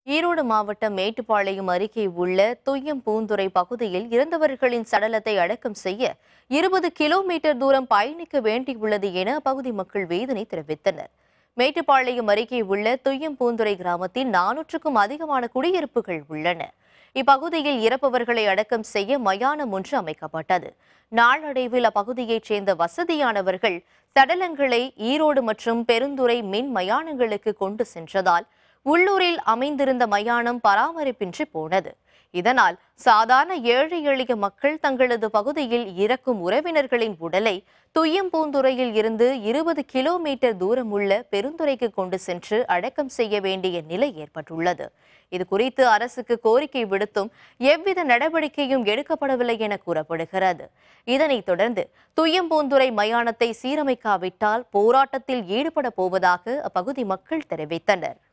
ஈரோடு மாவட்டம் மேட்டுப்பாளையம் அருகே உள்ள துய்யம் பூந்துறை பகுதியில் இறந்தவர்களின் சடலத்தை அடக்கம் செய்ய இருபது கிலோமீட்டர் தூரம் பயணிக்க வேண்டியுள்ளது என அப்பகுதி மக்கள் வேதனை தெரிவித்தனர் மேட்டுப்பாளையம் அருகே உள்ள துய்யம் பூந்துறை கிராமத்தில் நானூற்றுக்கும் அதிகமான குடியிருப்புகள் உள்ளன இப்பகுதியில் இறப்பவர்களை அடக்கம் செய்ய மயானம் ஒன்று அமைக்கப்பட்டது நாளடைவில் அப்பகுதியைச் சேர்ந்த வசதியானவர்கள் சடலங்களை ஈரோடு மற்றும் பெருந்துறை மின் மயானங்களுக்கு கொண்டு சென்றதால் உள்ளூரில் அமைந்திருந்த மயானம் பராமரிப்பின்றி போனது இதனால் சாதாரண ஏழை எளிய மக்கள் தங்களது பகுதியில் இறக்கும் உறவினர்களின் உடலை துய்யம்பூந்துறையில் இருந்து இருபது கிலோமீட்டர் தூரம் உள்ள பெருந்துறைக்கு கொண்டு சென்று அடக்கம் செய்ய வேண்டிய நிலை ஏற்பட்டுள்ளது இது குறித்து அரசுக்கு கோரிக்கை விடுத்தும் எவ்வித நடவடிக்கையும் எடுக்கப்படவில்லை என கூறப்படுகிறது இதனைத் தொடர்ந்து துய்யம்பூந்துறை மயானத்தை சீரமைக்காவிட்டால் போராட்டத்தில் ஈடுபட போவதாக அப்பகுதி மக்கள் தெரிவித்தனர்